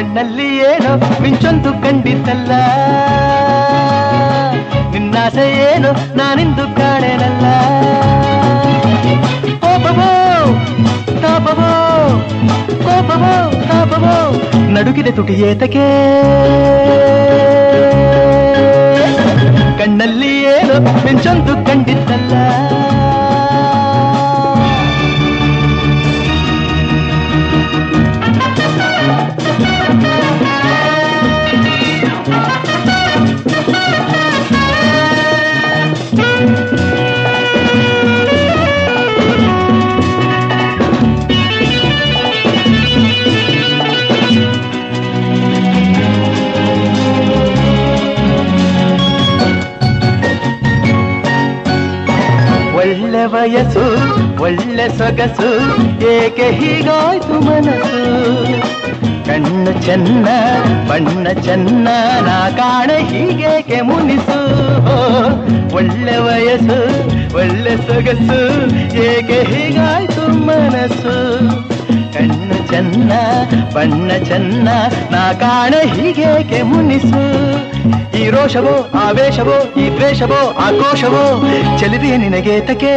ಕಣ್ಣಲ್ಲಿ ಏನೋ ಮಿಂಚೊಂದು ಕಂಡಿದ್ದಲ್ಲ ನಿನ್ನಾಸೆ ಏನು ನಾನಿಂದು ಕಾಣೆನಲ್ಲ ಕೋಪವೋ ತಾಪವೋ ಕೋಪವೋ ತಾಪವೋ ನಡುಗಿದೆ ತುಟಿಯೇತಕ್ಕೆ ಕಣ್ಣಲ್ಲಿ ಏನು ಮಿಂಚೊಂದು ಕಂಡಿದ್ದಲ್ಲ ಒಳ್ಳೆ ವಯಸ್ಸು ಒಳ್ಳೆ ಸೊಗಸು ಏಕೆ ಹೀಗಾಯ್ತು ಮನಸ್ಸು ಕಣ್ಣು ಚೆನ್ನ ಬಣ್ಣ ಚೆನ್ನ ನಾ ಕಾಣ ಹೀಗೇಕೆ ಮುನಿಸು ಒಳ್ಳೆ ವಯಸ್ಸು ಒಳ್ಳೆ ಸೊಗಸು ಏಕೆ ಹೀಗಾಯ್ತು ಮನಸ್ಸು ಕಣ್ಣು ಚೆನ್ನ ಬಣ್ಣ ಚೆನ್ನ ನಾ ಕಾಣ ಹೀಗೇಕೆ ಮುನಿಸು ಈ ರೋಷವೋ ಆವೇಶವೋ ಈ ದ್ವೇಷವೋ ಆಕ್ರೋಶವೋ ಚಲಿದೆ ನಿನಗೆ ತಕೆ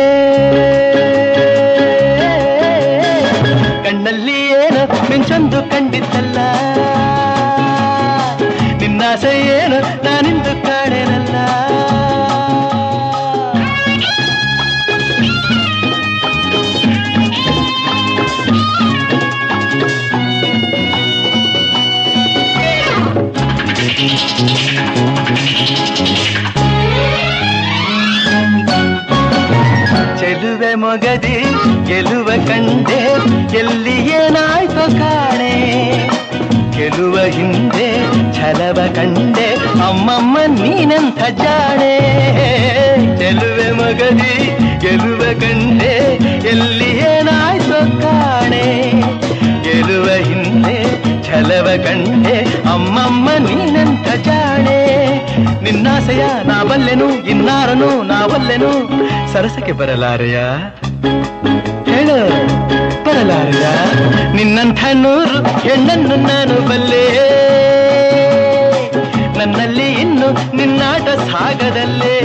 ಕಣ್ಣಲ್ಲಿ ಏನು ಮಿಂಚೊಂದು ಕಂಡಿದ್ದಲ್ಲ ನಿನ್ನಾಸೆ ಏನು ನಾನಿಂದು ಕಾಣೆನಲ್ಲ ಚೆಲುವೆ ಮೊಗದಿ ಗೆಲುವ ಕಂಡೆ ಎಲ್ಲಿ ಏನಾಯ್ತು ಕಾಣೆ ಗೆಲುವ ಹಿಂದೆ ಛಲವ ಕಂಡೆ ಅಮ್ಮಮ್ಮ ನೀನಂಥ ಜಾಣೆ ಚೆಲುವೆ ಮಗದಿ ಗೆಲುವ ಕಂಡೆ ಎಲ್ಲಿ ಏನಾಯ್ತು ಕಾಣೆ ಗೆಲುವ ಹಿಂದೆ ಛಲವ ಕಂಡೆ ಅಮ್ಮಮ್ಮ ನೀನಂಥ ಜಾಣೆ ನಿನ್ನಾಸೆಯ ನಾ ಬಲ್ಲೆನು ಇನ್ನಾರನು ನಾ ಬಲ್ಲೆನು ಸರಸಕ್ಕೆ ಬರಲಾರೆಯ ಹೇಳು ಬರಲಾರೆಯ ನಿನ್ನಂಥ ನೂರು ಹೆಣ್ಣನ್ನು ನಾನು ಬಲ್ಲೆ ನನ್ನಲ್ಲಿ ಇನ್ನು ನಿನ್ನಾಟ ಸಾಗದಲ್ಲೇ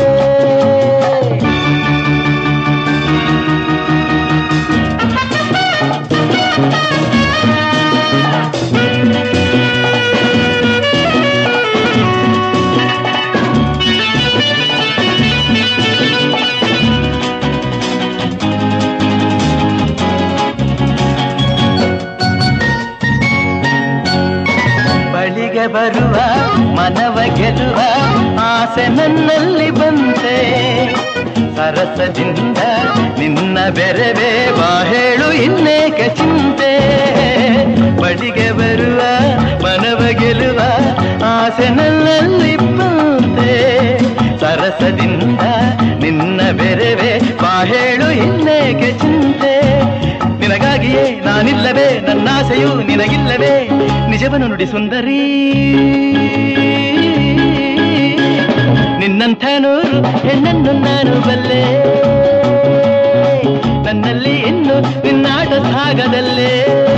ಬಳಿಗೆ ಬರುವ ಮನವ ಗೆಲ್ಲುವ ಆಸೆ ನನ್ನಲ್ಲಿ ಬಂತೆ ಸರಸದಿಂದ ನಿನ್ನ ಬೆರವೇ ಬಾ ಹೇಳು ಇನ್ನೇಕೆ ಚಿಂತೆ ಬಳಿಗೆ ಬರುವ ಮನವ ಗೆಲ್ಲುವ ಆಸೆ ನನ್ನಲ್ಲಿ ಬಂತೆ ಸರಸದಿಂದ ನಿನ್ನ ಬೆರವೇ ಬಾ ಹೇಳು ಇನ್ನೇಕೆ ಚಿಂತೆ ನಿನಗಾಗಿಯೇ ನಾನಿಲ್ಲವೇ ನನ್ನಾಸೆಯು ನಿನಗಿಲ್ಲವೇ ನಿಜವನ್ನು ನುಡಿ ಸುಂದರಿ ನಿನ್ನಂಥ ನೂರು ಹೆಣ್ಣನ್ನು ನಾನು ಬಲ್ಲೆ ನನ್ನಲ್ಲಿ ಇನ್ನು ನಿನ್ನಾಟ ಸಾಗದಲ್ಲೇ